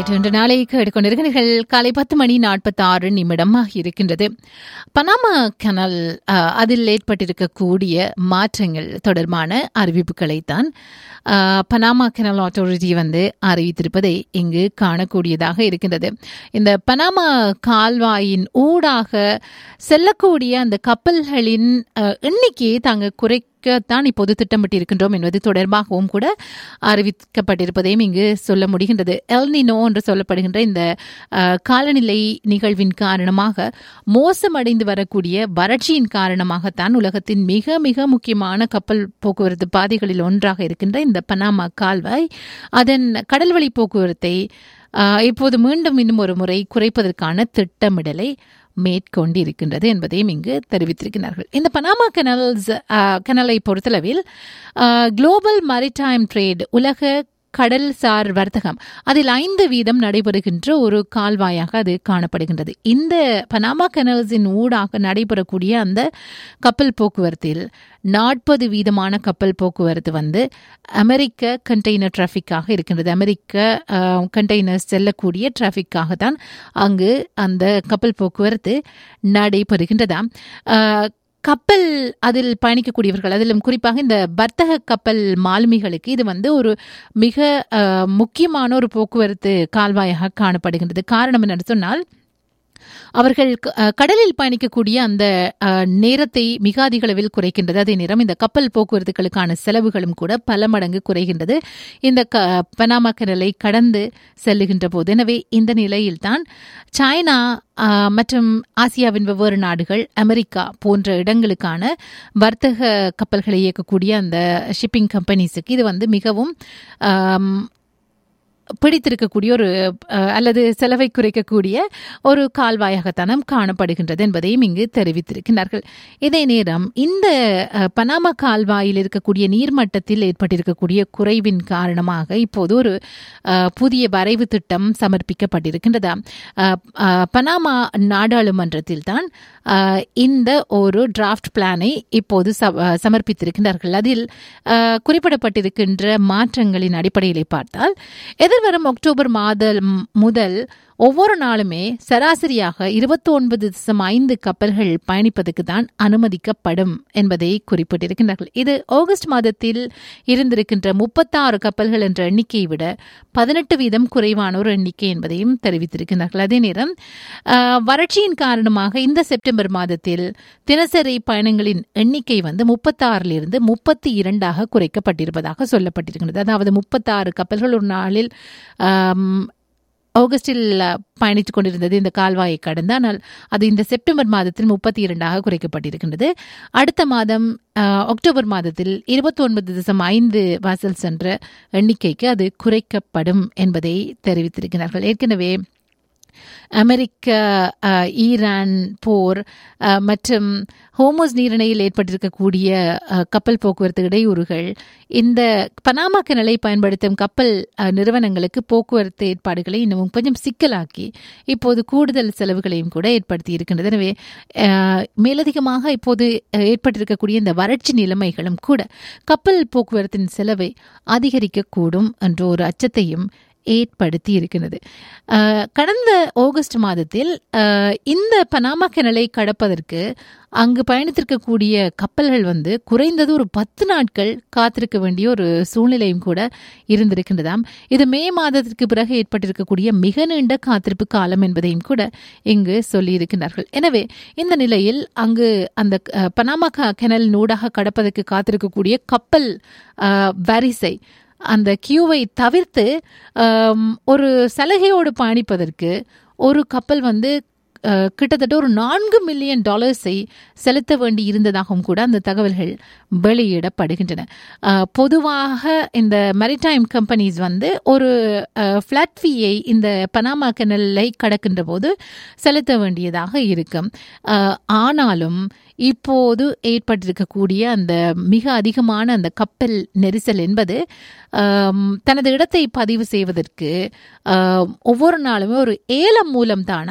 right இன்று நாளை கேட்டுக்கொண்டிருக்கிறீர்கள் காலை பத்து மணி நாற்பத்தாறு நிமிடமாக இருக்கின்றது பனாமா கனல் அஹ், அதில் ஏற்பட்டிருக்கக்கூடிய மாற்றங்கள் தொடர்பான அறிவிப்புகளைத்தான் அஹ், பனாமா கனல் அத்தாரிட்டி வந்து அறிவித்திருப்பதை இங்கு காணக்கூடியதாக இருக்கின்றது இந்த பனாமா கால்வாயின் ஊடாக செல்லக்கூடிய அந்த கப்பல்களின் அஹ், எண்ணிக்கையை தாங்க குறைக்கத்தான் இப்போது திட்டமிட்டிருக்கின்றோம் என்பது தொடர்பாகவும் கூட அறிவிக்கப்பட்டிருப்பதையும் இங்கு சொல்ல முடிகின்றது எல்னினோ என்று சொல்லப்படுகின்ற இந்த அஹ், காலநிலை நிகழ்வின் காரணமாக மோசமடைந்து வரக்கூடிய வறட்சியின் காரணமாகத்தான் உலகத்தின் மிக மிக முக்கியமான கப்பல் போக்குவரத்து பாதைகளில் ஒன்றாக இருக்கின்ற இந்த பனாமா கால்வாய் அதன் கடல்வழி போக்குவரத்தை அஹ், இப்போது மீண்டும் இன்னும் ஒரு முறை குறைப்பதற்கான திட்டமிடலை மேற்கொண்டிருக்கின்றது என்பதையும் இங்கு தெரிவித்திருக்கிறார்கள் இந்த பனாமா கனல்ஸ் கனலை பொறுத்தளவில் குளோபல் மரிடைம் ட்ரேட் உலக கடல்சார் வர்த்தகம் அதில் ஐந்து வீதம் நடைபெறுகின்ற ஒரு கால்வாயாக அது காணப்படுகின்றது இந்த பனாமா கனல்ஸின் ஊடாக நடைபெறக்கூடிய அந்த கப்பல் போக்குவரத்தில் நாற்பது வீதமான கப்பல் போக்குவரத்து வந்து அமெரிக்க கண்டெய்னர் டிராஃபிக்காக இருக்கின்றது அமெரிக்க கண்டெய்னர்ஸ் செல்லக்கூடிய டிராஃபிக்காக தான் அங்கு அந்த கப்பல் போக்குவரத்து நடைபெறுகின்றதாம் அஹ், கப்பல் அதில் பயணிக்கக்கூடியவர்கள் அதிலும் குறிப்பாக இந்த வர்த்தக கப்பல் மாலுமிகளுக்கு இது வந்து ஒரு மிக அஹ், முக்கியமான ஒரு போக்குவரத்து கால்வாயாக காணப்படுகின்றது காரணம் என்னன்னு சொன்னால் அவர்கள் க- அஹ், கடலில் பயணிக்கக்கூடிய அந்த அஹ், நேரத்தை மிக அதிக அளவில் குறைக்கின்றது அதே நேரம் இந்த கப்பல் போக்குவரத்துகளுக்கான செலவுகளும் கூட பல மடங்கு குறைகின்றது இந்த க பனாமா கடலை கடந்து செல்லுகின்ற போது எனவே இந்த நிலையில்தான் சைனா அஹ், மற்றும் ஆசியாவின் வெவ்வேறு நாடுகள் அமெரிக்கா போன்ற இடங்களுக்கான வர்த்தக கப்பல்களை இயக்கக்கூடிய அந்த ஷிப்பிங் கம்பெனிஸுக்கு இது வந்து மிகவும் ஆம், பிடித்திருக்கக்கூடிய ஒரு அஹ், அல்லது செலவை குறைக்கக்கூடிய ஒரு கால்வாயாகத்தனம் காணப்படுகின்றது என்பதையும் இங்கு தெரிவித்திருக்கிறார்கள் இதே நேரம் இந்த அஹ், பனாமா கால்வாயில் இருக்கக்கூடிய நீர்மட்டத்தில் ஏற்பட்டிருக்கக்கூடிய குறைவின் காரணமாக இப்போது ஒரு அஹ், புதிய வரைவு திட்டம் சமர்ப்பிக்கப்பட்டிருக்கின்றது அஹ், அஹ், பனாமா நாடாளுமன்றத்தில் தான் அஹ், இந்த ஒரு டிராஃப்ட் பிளானை இப்போது ச- அஹ், சமர்ப்பித்திருக்கிறார்கள் அதில் அஹ், குறிப்பிடப்பட்டிருக்கின்ற மாற்றங்களின் அடிப்படையிலே பார்த்தால் எதிர்வரும் அக்டோபர் மாதம் முதல் ஒவ்வொரு நாளுமே சராசரியாக இருபத்தி ஒன்பது தசம் ஐந்து கப்பல்கள் பயணிப்பதற்கு தான் அனுமதிக்கப்படும் என்பதை குறிப்பிட்டிருக்கின்றார்கள் இது ஆகஸ்ட் மாதத்தில் இருந்திருக்கின்ற முப்பத்தாறு கப்பல்கள் என்ற எண்ணிக்கையை விட பதினெட்டு வீதம் குறைவான ஒரு எண்ணிக்கை என்பதையும் தெரிவித்திருக்கிறார்கள் அதே நேரம் ஆஹ், வறட்சியின் காரணமாக இந்த செப்டம்பர் மாதத்தில் தினசரி பயணங்களின் எண்ணிக்கை வந்து முப்பத்தாறிலிருந்து முப்பத்தி இரண்டாக குறைக்கப்பட்டிருப்பதாக சொல்லப்பட்டிருக்கிறது அதாவது முப்பத்தாறு கப்பல்கள் ஒரு நாளில் ஆம், ஆகஸ்டில் பயணித்துக் கொண்டிருந்தது இந்த கால்வாயை கடந்து ஆனால் அது இந்த செப்டம்பர் மாதத்தில் முப்பத்தி இரண்டாக குறைக்கப்பட்டிருக்கின்றது அடுத்த மாதம் அஹ், அக்டோபர் மாதத்தில் இருபத்தி ஒன்பது தசம் ஐந்து வாசல் சென்ற எண்ணிக்கைக்கு அது குறைக்கப்படும் என்பதை தெரிவித்திருக்கிறார்கள் ஏற்கனவே அமெரிக்க அஹ், ஈரான் போர் அஹ், மற்றும் ஹோமோஸ் நீரிணையில் ஏற்பட்டிருக்கக்கூடிய அஹ், கப்பல் போக்குவரத்து இடையூறுகள் இந்த பனாமா கனலை பயன்படுத்தும் கப்பல் அஹ், நிறுவனங்களுக்கு போக்குவரத்து ஏற்பாடுகளை இன்னமும் கொஞ்சம் சிக்கலாக்கி இப்போது கூடுதல் செலவுகளையும் கூட ஏற்படுத்தி இருக்கின்றது எனவே அஹ், மேலதிகமாக இப்போது அஹ், ஏற்பட்டிருக்கக்கூடிய இந்த வறட்சி நிலைமைகளும் கூட கப்பல் போக்குவரத்தின் செலவை அதிகரிக்கக்கூடும் என்ற ஒரு அச்சத்தையும் ஏற்படுத்தி இருக்கிறது அஹ், கடந்த ஆகஸ்ட் மாதத்தில் அஹ், இந்த பனாமா கனலை கடப்பதற்கு அங்கு பயணித்திருக்கக்கூடிய கப்பல்கள் வந்து குறைந்தது ஒரு பத்து நாட்கள் காத்திருக்க வேண்டிய ஒரு சூழ்நிலையும் கூட இருந்திருக்கின்றதாம் இது மே மாதத்திற்கு பிறகு ஏற்பட்டிருக்கக்கூடிய மிக நீண்ட காத்திருப்பு காலம் என்பதையும் கூட இங்கு சொல்லியிருக்கிறார்கள் எனவே இந்த நிலையில் அங்கு அந்த அஹ், பனாமா க- கெனல் நூடாக கடப்பதற்கு காத்திருக்கக்கூடிய கப்பல் அஹ், வரிசை அந்த கியூவை தவிர்த்து ஆம், ஒரு சலுகையோடு பயணிப்பதற்கு ஒரு கப்பல் வந்து அஹ், கிட்டத்தட்ட ஒரு நான்கு மில்லியன் டாலர்ஸை செலுத்த வேண்டி இருந்ததாகவும் கூட அந்த தகவல்கள் வெளியிடப்படுகின்றன அஹ், பொதுவாக இந்த மெரிடைம் கம்பெனிஸ் வந்து ஒரு ஃப்ளாட் ஃபீயை இந்த பனாமா கெனலை கடக்கின்ற போது செலுத்த வேண்டியதாக இருக்கும் அஹ், ஆனாலும் இப்போது ஏற்பட்டிருக்கக்கூடிய அந்த மிக அதிகமான அந்த கப்பல் நெரிசல் என்பது ஆம், தனது இடத்தை பதிவு செய்வதற்கு ஆம், ஒவ்வொரு நாளுமே ஒரு ஏலம் மூலம் தானாம்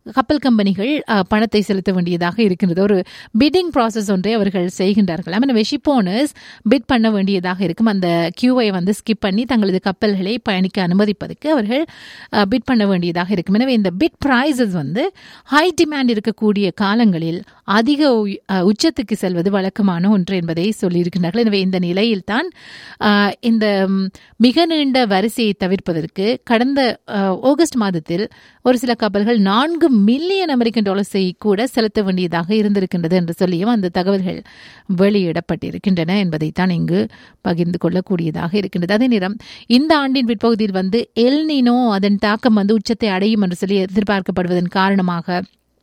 கப்பல் கம்பெனிகள் அஹ், பணத்தை செலுத்த வேண்டியதாக இருக்கின்றது ஒரு பிட்டிங் ப்ராசஸ் ஒன்றை அவர்கள் செய்கின்றார்கள் எனவே ஷிப் ஓனர்ஸ் பிட் பண்ண வேண்டியதாக இருக்கும் அந்த கியூவை வந்து ஸ்கிப் பண்ணி தங்களது கப்பல்களை பயணிக்க அனுமதிப்பதற்கு அவர்கள் பிட் பண்ண வேண்டியதாக இருக்கும் எனவே இந்த பிட் ப்ரைஸஸ் வந்து ஹை டிமாண்ட் இருக்கக்கூடிய காலங்களில் அதிக உய்- அஹ், உச்சத்துக்கு செல்வது வழக்கமான ஒன்று என்பதை சொல்லியிருக்கிறார்கள் எனவே இந்த நிலையில்தான் அஹ், இந்த ம், மிக நீண்ட வரிசையை தவிர்ப்பதற்கு கடந்த அஹ், ஆகஸ்ட் மாதத்தில் ஒரு சில கப்பல்கள் நான்கு மில்லியன் அமெரிக்கன் டாலர்ஸை கூட செலுத்த வேண்டியதாக இருந்திருக்கின்றது என்று சொல்லியும் அந்த தகவல்கள் வெளியிடப்பட்டிருக்கின்றன என்பதைத்தான் இங்கு பகிர்ந்து கொள்ளக்கூடியதாக இருக்கின்றது அதே நேரம் இந்த ஆண்டின் பிற்பகுதியில் வந்து எல்னினோ அதன் தாக்கம் வந்து உச்சத்தை அடையும் என்று சொல்லி எதிர்பார்க்கப்படுவதன் காரணமாக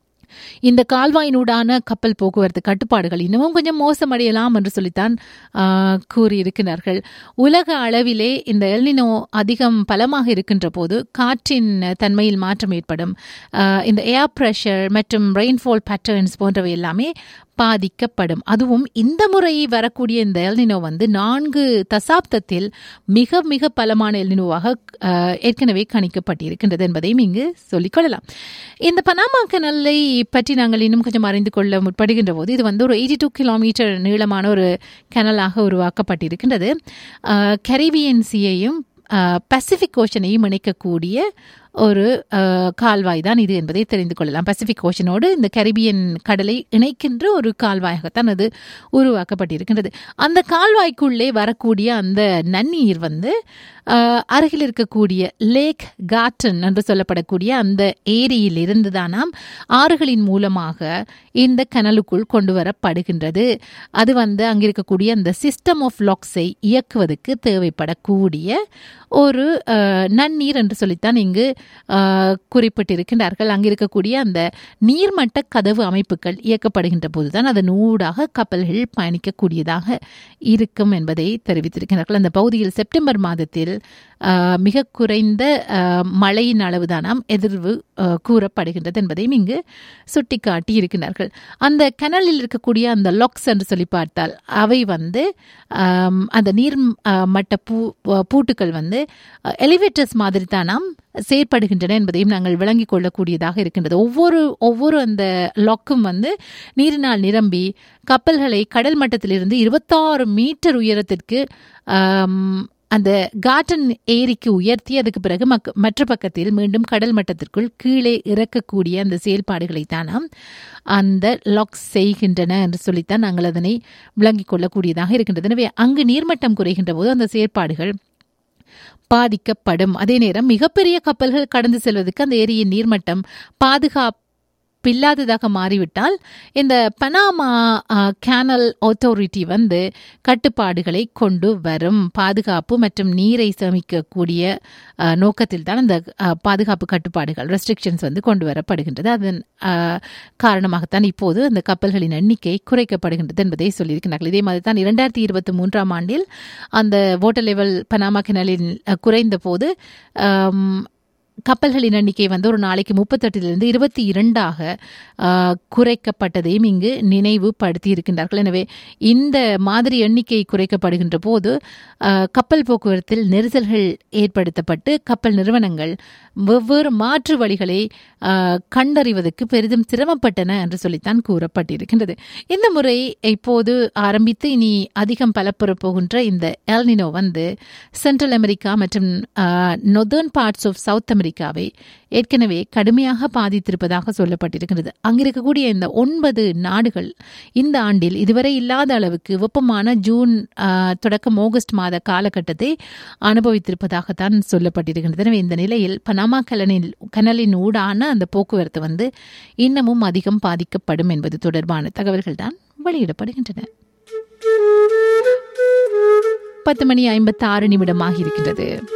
இந்த கால்வாயினூடான கப்பல் போக்குவரத்து கட்டுப்பாடுகள் இன்னமும் கொஞ்சம் மோசமடையலாம் என்று சொல்லித்தான் ஆஹ், கூறியிருக்கிறார்கள் உலக அளவிலே இந்த எல்னினோ அதிகம் பலமாக இருக்கின்ற போது காற்றின் தன்மையில் மாற்றம் ஏற்படும் ஆஹ், இந்த ஏர் ப்ரெஷர் மற்றும் ரெயின்ஃபால் பேட்டர்ன்ஸ் போன்றவை எல்லாமே பாதிக்கப்படும் அதுவும் இந்த முறை வரக்கூடிய இந்த எல்னினோ வந்து நான்கு தசாப்தத்தில் மிக மிக பலமான எல்னினோவாக ஆஹ், ஏற்கனவே கணிக்கப்பட்டிருக்கின்றது என்பதையும் இங்கு சொல்லிக்கொள்ளலாம் இந்த பனாமா கனலை பற்றி நாங்கள் இன்னும் கொஞ்சம் அறிந்து கொள்ள முற்படுகின்ற போது இது வந்து ஒரு எயிட்டி டூ கிலோமீட்டர் நீளமான ஒரு கனலாக உருவாக்கப்பட்டிருக்கின்றது ஆஹ், கரீபியன் சியையும் ஆஹ், பசிபிக் ஓஷனையும் இணைக்கக்கூடிய ஒரு ஆஹ், கால்வாய் தான் இது என்பதை தெரிந்து கொள்ளலாம் பசிபிக் ஓஷனோடு இந்த கரிபியன் கடலை இணைக்கின்ற ஒரு கால்வாயாகத்தான் அது உருவாக்கப்பட்டிருக்கின்றது அந்த கால்வாய்க்குள்ளே வரக்கூடிய அந்த நன்னீர் வந்து ஆஹ், அருகில் இருக்கக்கூடிய லேக் காட்டன் என்று சொல்லப்படக்கூடிய அந்த ஏரியில் இருந்து தானாம் ஆறுகளின் மூலமாக இந்த கனலுக்குள் கொண்டு வரப்படுகின்றது அது வந்து அங்கிருக்கக்கூடிய அந்த சிஸ்டம் ஆஃப் லாக்ஸை இயக்குவதற்கு தேவைப்படக்கூடிய ஒரு ஆஹ், நன்னீர் என்று சொல்லித்தான் இங்கு ஆஹ், குறிப்பிட்டிருக்கின்றார்கள் அங்கிருக்கக்கூடிய அந்த நீர்மட்ட கதவு அமைப்புகள் இயக்கப்படுகின்ற போதுதான் அதன் ஊடாக கப்பல்கள் பயணிக்கக்கூடியதாக இருக்கும் என்பதை தெரிவித்திருக்கிறார்கள் அந்த பகுதியில் செப்டம்பர் மாதத்தில் ஆஹ், மிக குறைந்த ஆஹ், மழையின் அளவுதானாம் எதிர்வு ஆஹ், கூறப்படுகின்றது என்பதையும் இங்கு சுட்டிக்காட்டி இருக்கிறார்கள் அந்த கனலில் இருக்கக்கூடிய அந்த லாக்ஸ் என்று சொல்லி பார்த்தால் அவை வந்து ஆம், அந்த நீர் ஆஹ், மட்ட பூ பூட்டுக்கள் வந்து எலிவேட்டர்ஸ் மாதிரி தானாம் செயற்படுகின்றன என்பதையும் நாங்கள் விளங்கிக் கொள்ளக்கூடியதாக இருக்கின்றது ஒவ்வொரு ஒவ்வொரு அந்த லாக்கும் வந்து நீரினால் நிரம்பி கப்பல்களை கடல் மட்டத்திலிருந்து இருபத்தாறு மீட்டர் உயரத்திற்கு ஆம், அந்த காட்டன் ஏரிக்கு உயர்த்தி அதுக்கு பிறகு மக்க- மற்ற பக்கத்தில் மீண்டும் கடல் மட்டத்திற்குள் கீழே இறக்கக்கூடிய அந்த செயல்பாடுகளை தானாம் அந்த லாக்ஸ் செய்கின்றன என்று சொல்லித்தான் நாங்கள் அதனை விளங்கிக் கொள்ளக்கூடியதாக இருக்கின்றது எனவே அங்கு நீர்மட்டம் குறைகின்ற போது அந்த செயற்பாடுகள் பாதிக்கப்படும் அதே நேரம் மிகப்பெரிய கப்பல்கள் கடந்து செல்வதற்கு அந்த ஏரியின் நீர்மட்டம் பாதுகாப்பில்லாததாக மாறிவிட்டால் இந்த பனாமா கேனல் ஆத்தோரிட்டி வந்து கட்டுப்பாடுகளை கொண்டு வரும் பாதுகாப்பு மற்றும் நீரை சேமிக்கக்கூடிய அஹ், நோக்கத்தில் தான் அந்த அஹ், பாதுகாப்பு கட்டுப்பாடுகள் ரெஸ்ட்ரிக்ஷன்ஸ் வந்து கொண்டு வரப்படுகின்றது அதன் அஹ், காரணமாகத்தான் இப்போது அந்த கப்பல்களின் எண்ணிக்கை குறைக்கப்படுகின்றது என்பதை சொல்லியிருக்கிறார்கள் இதே மாதிரி தான் இரண்டாயிரத்தி இருபத்தி மூன்றாம் ஆண்டில் அந்த வாட்டர் லெவல் பனாமா கெனலில் அஹ், குறைந்த போது ஆம், கப்பல்களின் எண்ணிக்கை வந்து ஒரு நாளைக்கு முப்பத்தெட்டிலிருந்து இருபத்தி இரண்டாக ஆஹ், குறைக்கப்பட்டதையும் இங்கு நினைவுபடுத்தி இருக்கின்றார்கள் எனவே இந்த மாதிரி எண்ணிக்கை குறைக்கப்படுகின்ற போது ஆஹ், கப்பல் போக்குவரத்தில் நெரிசல்கள் ஏற்படுத்தப்பட்டு கப்பல் நிறுவனங்கள் வெவ்வேறு மாற்று வழிகளை ஆஹ், கண்டறிவதற்கு பெரிதும் சிரமப்பட்டன என்று சொல்லித்தான் கூறப்பட்டிருக்கின்றது இந்த முறை இப்போது ஆரம்பித்து இனி அதிகம் பலப்பெறப் போகின்ற இந்த எல்னினோ வந்து சென்ட்ரல் அமெரிக்கா மற்றும் நொதர்ன் பார்ட்ஸ் ஆஃப் சவுத் அமெரிக்காவை ஏற்கனவே கடுமையாக பாதித்திருப்பதாக சொல்லப்பட்டிருக்கிறது அங்கிருக்கக்கூடிய இந்த ஒன்பது நாடுகள் இந்த ஆண்டில் இதுவரை இல்லாத அளவுக்கு வெப்பமான ஜூன் ஆஹ், தொடக்கம் ஆகஸ்ட் மாத காலகட்டத்தை அனுபவித்திருப்பதாகத்தான் சொல்லப்பட்டிருக்கின்றது எனவே இந்த நிலையில் பனாமா கலனில் கனலின் ஊடான அந்த போக்குவரத்து வந்து இன்னமும் அதிகம் பாதிக்கப்படும் என்பது தொடர்பான தகவல்கள் தான் வெளியிடப்படுகின்றன பத்து மணி ஐம்பத்தி ஆறு நிமிடமாக இருக்கின்றது